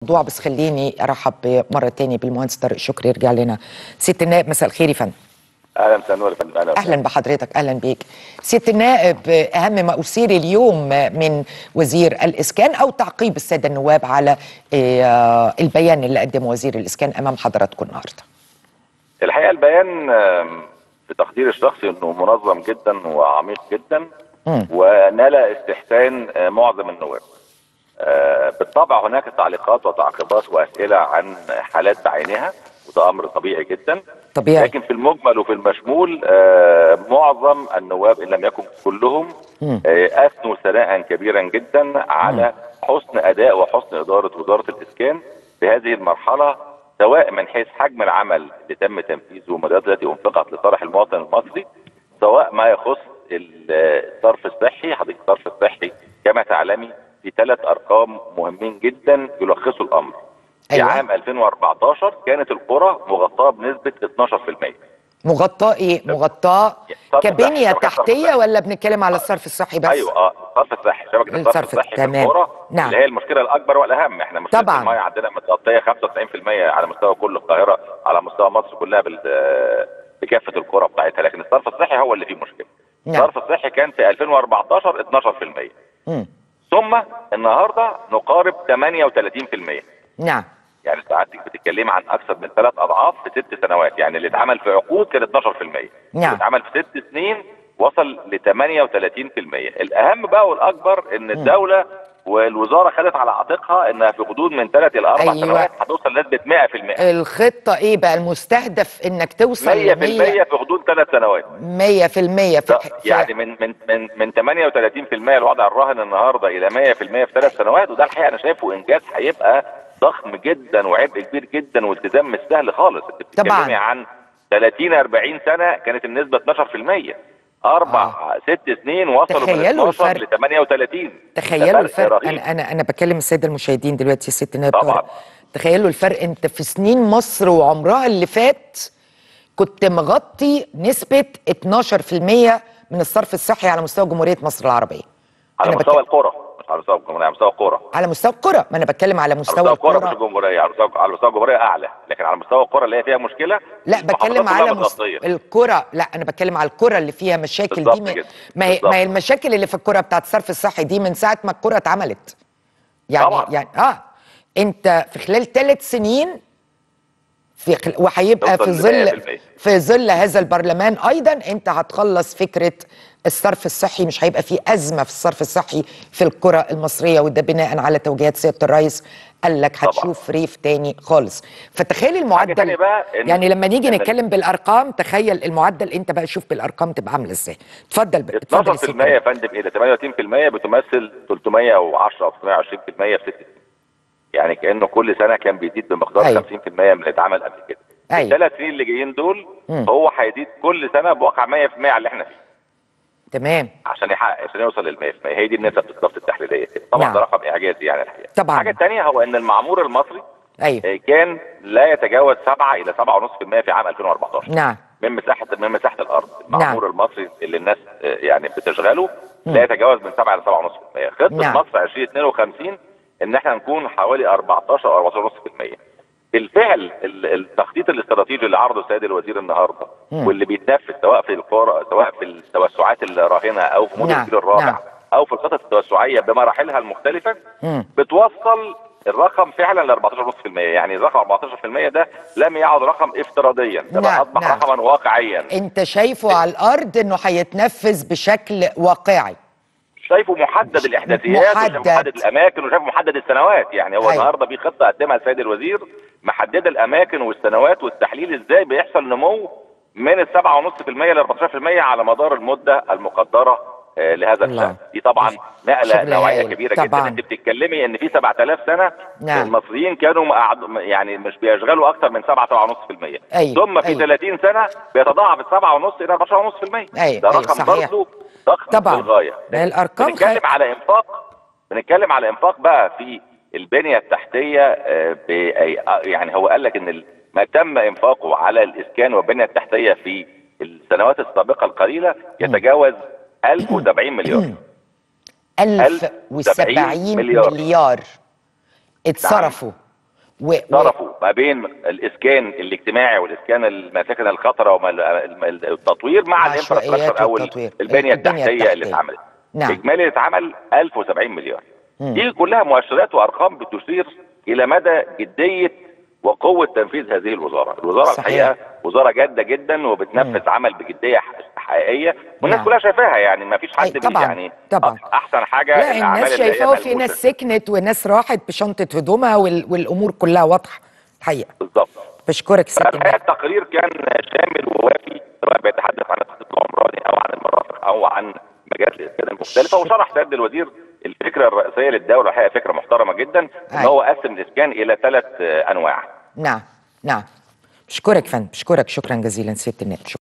موضوع بس خليني ارحب مره تاني بالمهندس طارق شكري يرجع لنا سياده النائب مساء الخير يا فندم اهلا مساء النور يا فندم اهلا اهلا بحضرتك اهلا بيك سياده النائب اهم ما اثير اليوم من وزير الاسكان او تعقيب الساده النواب على آه، البيان اللي قدمه وزير الاسكان امام حضراتكم النهارده الحقيقه البيان آم، في تقديري الشخصي انه منظم جدا وعميق جدا مم. ونال استحسان آه، معظم النواب آه، بالطبع هناك تعليقات وتعقيبات واسئله عن حالات بعينها وده امر طبيعي جدا طبيعي لكن في المجمل وفي المشمول آه، معظم النواب ان لم يكن كلهم مم. آه، اثنوا ثناء كبيرا جدا على حسن اداء وحسن اداره وزاره الاسكان في هذه المرحله سواء من حيث حجم العمل اللي تم تنفيذه والمبادرات التي انفقت لصالح المواطن المصري سواء ما يخص ال- الصرف الصحي حضرتك الصرف الصحي كما تعلمي في ثلاث ارقام مهمين جدا يلخصوا الامر في أيوة. عام 2014 كانت القرى مغطاه بنسبه 12% مغطاه ايه مغطاه صرف كبنيه صحي، شبكة تحتيه صرف ولا بنتكلم على الصرف الصحي بس ايوه اه الصرف الصحي شبكه الصرف الصرف- الصحي في تمام. القرى نعم. اللي هي المشكله الاكبر والاهم احنا مشكله طبعاً. الميه عندنا متغطيه 95% على مستوى كل القاهره على مستوى مصر كلها بال آه، بكافه القرى بتاعتها لكن الصرف الصحي هو اللي فيه مشكله نعم. الصرف الصحي كان في 2014 12% مم. ثم النهارده نقارب 38% نعم يعني سعادتك بتتكلمي عن اكثر من ثلاث اضعاف في ست سنوات يعني اللي اتعمل في عقود كان 12% نعم. اللي اتعمل في ست سنين وصل ل 38% الاهم بقى والاكبر ان الدوله والوزاره خدت على عاتقها انها في غضون من ثلاث الى اربع أيوة. سنوات هتوصل لنسبه 100% الخطه ايه بقى المستهدف انك توصل 100% ل 100 في غضون ثلاث سنوات 100% في ده في- يعني من من من من 38% الوضع الراهن النهارده الى 100% في ثلاث سنوات وده الحقيقه انا شايفه انجاز هيبقى ضخم جدا وعبء كبير جدا والتزام مش سهل خالص انت طبعاً. بتتكلمي عن 30 40 سنه كانت النسبه 12% اربع آه. ست سنين وصلوا من تخيلوا 12 الفرق. ل 38 تخيلوا ده الفرق رهيب. انا انا انا بكلم الساده المشاهدين دلوقتي يا ست نائب طبعاً. طارق تخيلوا الفرق انت في سنين مصر وعمرها اللي فات كنت مغطي نسبه 12% من الصرف الصحي على مستوى جمهوريه مصر العربيه على أنا مستوى بتكلم- القرى مش على مستوى الجمهوريه على مستوى القرى على مستوى القرى ما انا بتكلم على على مستوى مستوى القرى مش القرى الجمهوريه على مستوى على مستوى الجمهوريه اعلى لكن على مستوى القرى اللي هي فيها مشكله لا المحافظات بتكلم كلها على مست... متغطية. الكرة لا انا بتكلم على الكرة اللي فيها مشاكل دي بالظبط ما... كده. ما هي بالظبط. ما هي المشاكل اللي في الكرة بتاعت الصرف الصحي دي من ساعة ما الكرة اتعملت يعني طبعاً. يعني اه انت في خلال ثلاث سنين في خل... وهيبقى في توصل ظل 100%. في ظل هذا البرلمان ايضا انت هتخلص فكره الصرف الصحي مش هيبقى في ازمه في الصرف الصحي في القرى المصريه وده بناء على توجيهات سياده الرئيس قال لك طبعاً. هتشوف ريف تاني خالص فتخيل المعدل تانية بقى إن- يعني لما نيجي إن- نتكلم بالارقام تخيل المعدل انت بقى شوف بالارقام تبقى عامله ازاي اتفضل بقى اتفضل يا 12% سيدي. يا فندم ايه ده 38% بتمثل 310 او 320% في ست سنين يعني كانه كل سنه كان بيزيد بمقدار أيوة. 50% من اللي اتعمل قبل كده أيوة. الثلاث سنين اللي جايين دول مم. هو هيزيد كل سنه بواقع 100% على اللي احنا فيه تمام عشان يحقق عشان يوصل لل 100% هي دي النسب بالظبط التحليليه كده طبعا نعم. ده رقم اعجازي يعني الحقيقه طبعاً. الحاجه الثانيه هو ان المعمور المصري ايوه آه، كان لا يتجاوز 7 الى 7.5% في عام 2014 نعم من مساحه من مساحه الارض المعمور المصري اللي الناس آه، يعني بتشغله لا يتجاوز من 7 ل 7.5% خطه نعم. مصر 2052 ان احنا نكون حوالي 14 او 14.5% بالفعل ال- التخطيط الاستراتيجي اللي عرضه السيد الوزير النهارده مم. واللي بيتنفذ سواء في القرى سواء في التوسعات الراهنه او في مدن نعم، الجيل الرابع نعم. او في الخطط التوسعيه بمراحلها المختلفه مم. بتوصل الرقم فعلا ل 14.5% يعني الرقم 14% ده لم يعد رقم افتراضيا ده بقى نعم، اصبح نعم. رقما واقعيا انت شايفه على الارض انه هيتنفذ بشكل واقعي شايفه محدد الاحداثيات محدد. وشايفه محدد الاماكن وشايفه محدد السنوات يعني هو أيوة. النهارده في خطه قدمها السيد الوزير محدده الاماكن والسنوات والتحليل ازاي بيحصل نمو من ال 7.5% ل 14% على مدار المده المقدره آه، لهذا الله. الشان دي طبعا نقله شغل نوعيه هايل. كبيره طبعاً. جدا انت بتتكلمي ان في 7000 سنه نعم. المصريين كانوا مقعد- يعني مش بيشغلوا اكثر من 7 7.5% أيوة. ثم في أيوة. 30 سنه بيتضاعف ال 7.5 الى 14.5% أيوة. ده أيوة. رقم صحيح. برضه ضخم طبعاً. للغايه ما الأرقام بنتكلم خي- على انفاق بنتكلم على انفاق بقى في البنيه التحتيه آه، ب- أي- آه، يعني هو قال لك ان ال- ما تم انفاقه على الاسكان والبنيه التحتيه في السنوات السابقه القليله يتجاوز 1070 مليار 1070 مليار. مليار اتصرفوا و... و... صرفوا ما بين الاسكان الاجتماعي والاسكان المساكن الخطره والتطوير مع العشوائيات الانفراستراكشر او والتطوير. البنيه البنية التحتيه اللي التحتية. اتعملت نعم. اجمالي اللي اتعمل 1070 مليار مم. دي كلها مؤشرات وارقام بتشير الى مدى جديه وقوه تنفيذ هذه الوزاره الوزاره صحيح. الحقيقه وزاره جاده جدا وبتنفذ عمل بجديه ح- حقيقيه والناس نعم. كلها شايفاها يعني ما فيش أي حد بي- طبعاً، يعني طبعاً. احسن حاجه لا الأعمال الناس اللي هي شايفاه وفي ملموسة. ناس سكنت وناس راحت بشنطه هدومها وال... والامور كلها واضحه الحقيقه بالظبط بشكرك ست فالحقيقه النائب التقرير كان شامل ووافي سواء بيتحدث عن الخطط العمراني او عن المرافق او عن مجالات الاسكان المختلفه وشرح سياده الوزير الفكره الرئيسيه للدوله الحقيقه فكره محترمه جدا ان أيوة. هو قسم الاسكان الى ثلاث انواع نعم نعم بشكرك فندم بشكرك شكرا جزيلا سياده النائب شكرا